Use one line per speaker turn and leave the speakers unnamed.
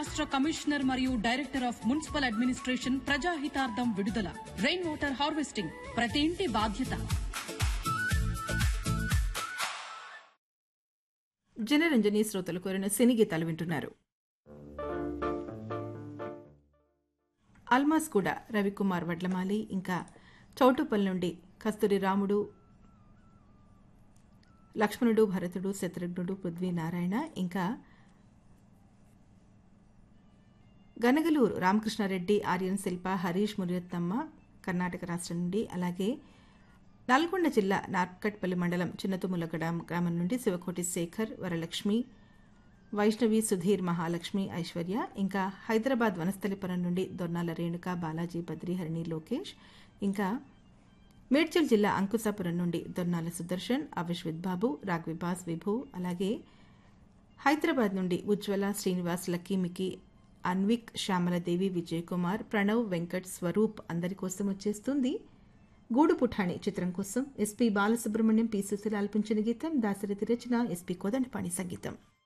రాష్ట్ర కమిషనర్ మరియు director of municipal administration ప్రజాహితార్థం విడుదల రెయిన్ వాటర్ హార్వెస్టింగ్ ప్రతి ఇంటి బాధ్యత
జనరంజని శ్రోతలు కోరిన సినీ గీతాలు వింటున్నారు అల్మాస్ కూడా రవికుమార్ వడ్లమాలి ఇంకా చౌటుపల్లి నుండి కస్తూరి రాముడు లక్ష్మణుడు భరతుడు శత్రుఘ్నుడు పృథ్వీ నారాయణ ఇంకా గనగలూరు రామకృష్ణారెడ్డి ఆర్యన్ శిల్ప హరీష్ మురియత్తమ్మ కర్ణాటక రాష్ట్రం నుండి అలాగే నల్గొండ జిల్లా నార్కట్పల్లి మండలం చిన్నతుముల గ్రామం నుండి శివకోటి శేఖర్ వరలక్ష్మి వైష్ణవి సుధీర్ మహాలక్ష్మి ఐశ్వర్య ఇంకా హైదరాబాద్ వనస్థలిపురం నుండి దొన్నాల రేణుక బాలాజీ బద్రి హరిణి లోకేష్ ఇంకా మేడ్చల్ జిల్లా అంకుశాపురం నుండి దొన్నాల సుదర్శన్ అవిష్విత్ బాబు రాఘవిబాస్ విభు అలాగే హైదరాబాద్ నుండి ఉజ్వల శ్రీనివాస్ లక్కీమికి అన్విక్ శ్యామలదేవి విజయ్ కుమార్ ప్రణవ్ వెంకట్ స్వరూప్ అందరి కోసం వచ్చేస్తుంది గూడు పుఠాణి చిత్రం కోసం ఎస్పీ బాలసుబ్రహ్మణ్యం పి సుశీల ఆలపించిన గీతం దాశరథి రచన ఎస్పీ కోదండపాణి సంగీతం